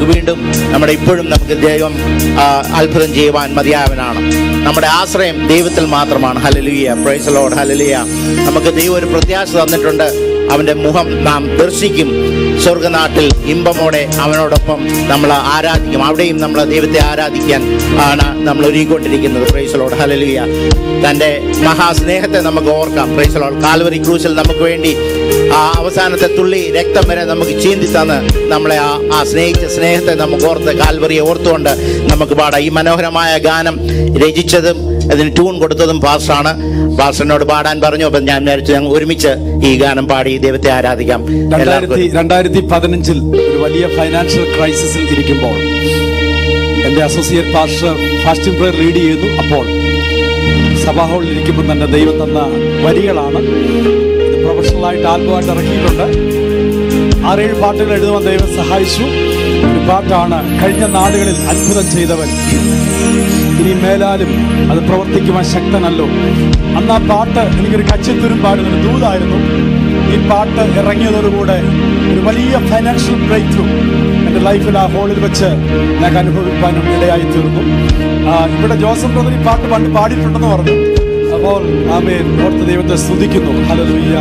നമുക്ക് വീണ്ടും നമ്മുടെ ഇപ്പോഴും നമുക്ക് ദൈവം ആ, അത്ഭുതം ചെയ്യുവാൻ മതിയായവനാണ് നമ്മുടെ ആശ്രയം ദൈവത്തിൽ മാത്രമാണ് ഹലലുയ പ്രൈസ് ലോഡ് ഹലലുയ നമുക്ക് ദൈവം ഒരു പ്രത്യാശ തന്നിട്ടുണ്ട് അവൻ്റെ മുഖം നാം ദർശിക്കും സ്വർഗനാട്ടിൽ ഇമ്പമോടെ അവനോടൊപ്പം നമ്മൾ ആരാധിക്കും അവിടെയും നമ്മൾ ദൈവത്തെ ആരാധിക്കാൻ ആണ് നമ്മൾ ഒരുങ്ങിക്കൊണ്ടിരിക്കുന്നത് പ്രൈസലോട് ഹലലുയ തൻ്റെ മഹാസ്നേഹത്തെ നമുക്ക് ഓർക്കാം പ്രൈസലോട് കാൽവരി ക്രൂശിൽ നമുക്ക് വേണ്ടി ആ അവസാനത്തെ തുള്ളി രക്തം വരെ നമുക്ക് ചീന്തി തന്ന് നമ്മളെ ആ ആ സ്നേഹിച്ച സ്നേഹത്തെ നമുക്ക് ഓർത്ത് കാൽവറിയെ ഓർത്തുകൊണ്ട് നമുക്ക് പാടാം ഈ മനോഹരമായ ഗാനം രചിച്ചതും അതിന് ട്യൂൺ കൊടുത്തതും പാസ്റ്ററാണ് പാസ്റ്ററിനോട് പാടാൻ പറഞ്ഞു അപ്പം ഞാൻ വിചാരിച്ചു ഞങ്ങൾ ഒരുമിച്ച് ഈ ഗാനം പാടി ദൈവത്തെ ആരാധിക്കാം രണ്ടായിരത്തി എല്ലാവർക്കും രണ്ടായിരത്തി പതിനഞ്ചിൽ ഒരു വലിയ ഫൈനാൻഷ്യൽ ക്രൈസിസിൽ ഇരിക്കുമ്പോൾ എൻ്റെ associate pastor fasting prayer lead ചെയ്യുന്നു അപ്പോൾ സഭാ ഹാളിൽ ഇരിക്കുമ്പോൾ തന്നെ ദൈവം തന്ന വരികളാണ് ഇത് പ്രൊഫഷണലായിട്ട് ആൽബമായിട്ട് ഇറക്കിയിട്ടുണ്ട് ആറേഴ് പാട്ടുകൾ എഴുതുവാൻ ദൈവം സഹായിച്ചു ഒരു പാട്ടാണ് കഴിഞ്ഞ നാളുകളിൽ അത്ഭുതം ചെയ്തവൻ ഇനി മേലാലും അത് പ്രവർത്തിക്കുവാൻ ശക്തനല്ലോ അന്ന് ആ പാട്ട് എനിക്കൊരു കച്ചിത്തുരും പാടുന്നൊരു ദൂതായിരുന്നു ഈ പാട്ട് ഇറങ്ങിയതോടുകൂടെ ഒരു വലിയ ഫൈനാൻഷ്യൽ ബ്രേക്ക് ത്രൂ എൻ്റെ ലൈഫിൽ ആ ഹോളിൽ വെച്ച് ഞങ്ങൾക്ക് അനുഭവിക്കാനും ഇടയായി തീർന്നു ആ, ഇവിടെ ജോസഫ് ബ്രദർ ഈ പാട്ട് പണ്ട് പാടിയിട്ടുണ്ടെന്ന് പറഞ്ഞു അപ്പോൾ ആമേൻ ഓർത്ത് ദൈവത്തെ സ്തുതിക്കുന്നു ഹല്ലേലൂയ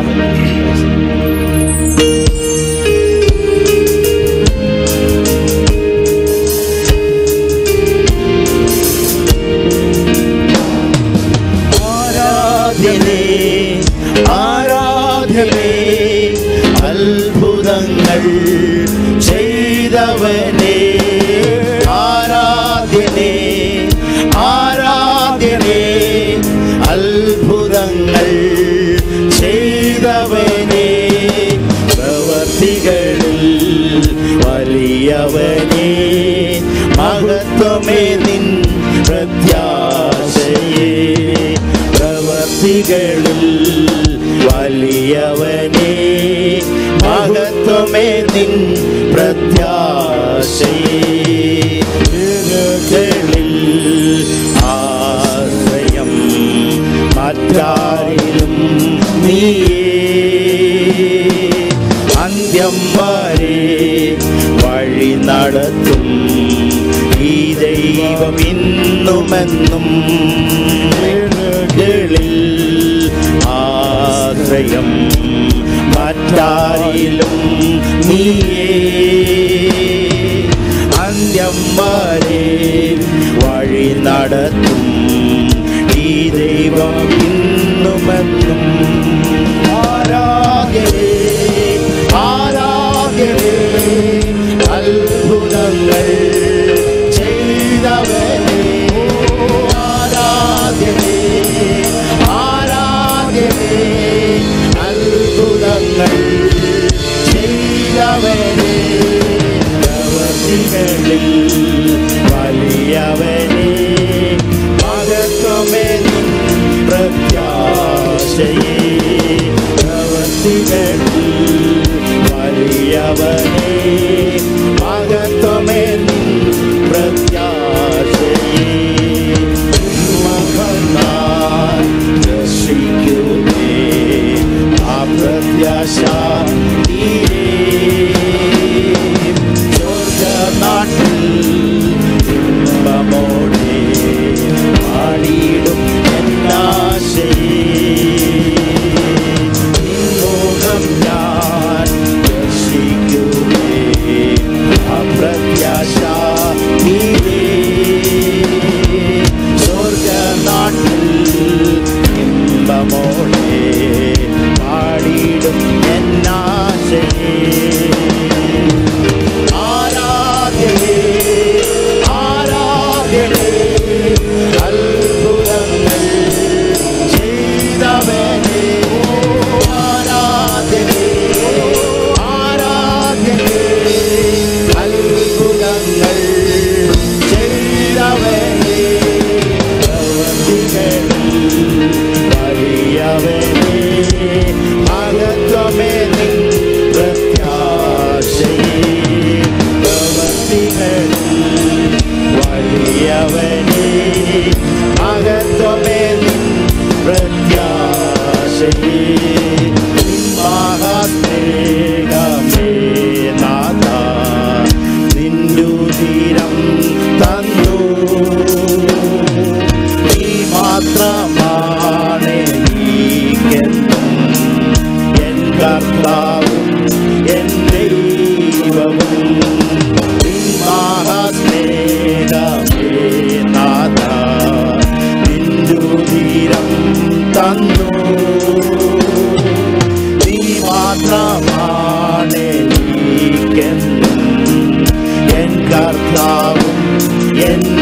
ആരാധ്യനേ ആരാധ്യനേ അത്ഭുതങ്ങൾ ചെയ്തവനേ ആരാധ്യനേ ആരാധ്യനേ അത്ഭുതങ്ങൾ ചെയ്തവനേ പ്രവർത്തികളിൽ വലിയവനേ മഹത്വമേ നിൻ പ്രത്യാശയേ പ്രവർത്തികളിൽ വലിയവനേ മഹത്വമേ നിൻ പ്രത്യാശയിൽ ആശ്രയം മറ്റാരിലും നീയേ അന്ത്യം വരെ വഴി നടത്തും ഈ ദൈവം ഇന്നുമെന്നും വീടുകളിൽ ആശ്രയം മറ്റാരിലും നീയേ അന്ത്യം വരെ വഴി നടത്തും ഈ ദൈവം ഇന്നുമെന്നും ആരാധ്യരേ ആരാധ്യരേ അത്ഭുതങ്ങൾ ചെയ്തവരേ ആരാധ്യരേ ആരാധ്യരേ അത്ഭുതങ്ങൾ ചെയ്തവരേ പ്രവർത്തികളിൽ വലിയവനേ മഹത്വമേ നിൻ പ്രത്യാശയേ പ്രവർത്തികളിൽ വലിയവനേ മഹത്വമേ നിൻ പ്രത്യാശയേ മകനാൻ രക്ഷിക്കുമേ ആ പ്രത്യാശ തീരേ സ്വർഗനാട്ടിൽ ഇമ്പമോടെ പാടിയിടും എന്നാശയേ നിൻമുഖം ഞാൻ ദർശിക്കുമേ അപ്രത്യാശ തീരേ സ്വർഗനാട്ടിൽ ഇമ്പമോടെ പാടിയിടും എന്നാശയേ ആരാധ്യനേ ആരാധ്യനേ അത്ഭുതങ്ങൾ ചെയ്തവനേ ആരാധ്യനേ ആരാധ്യനേ അത്ഭുതങ്ങൾ ചെയ്തവനേ പ്രവൃത്തികളിൽ വലിയവനേ മഹത്വമേ നിൻ പ്രത്യാശയേ പ്രവൃത്തികളിൽ വലിയവനേ മഹത്വമേ നിൻ പ്രത്യാശയേ മഹാത്മേകമേ നാഥ നിന്നു ധീരം തന്നു നീ മാത്രമാണ് എനിക്കെന്നും എൻ കർത്താവും എൻ ദൈവവും നീ മഹാസ്നേഹമേ നാഥ നിന്നു ധീരം തന്നു നീ മാത്രമാണ് എനിക്കെന്നും എൻ കർത്താവും എൻ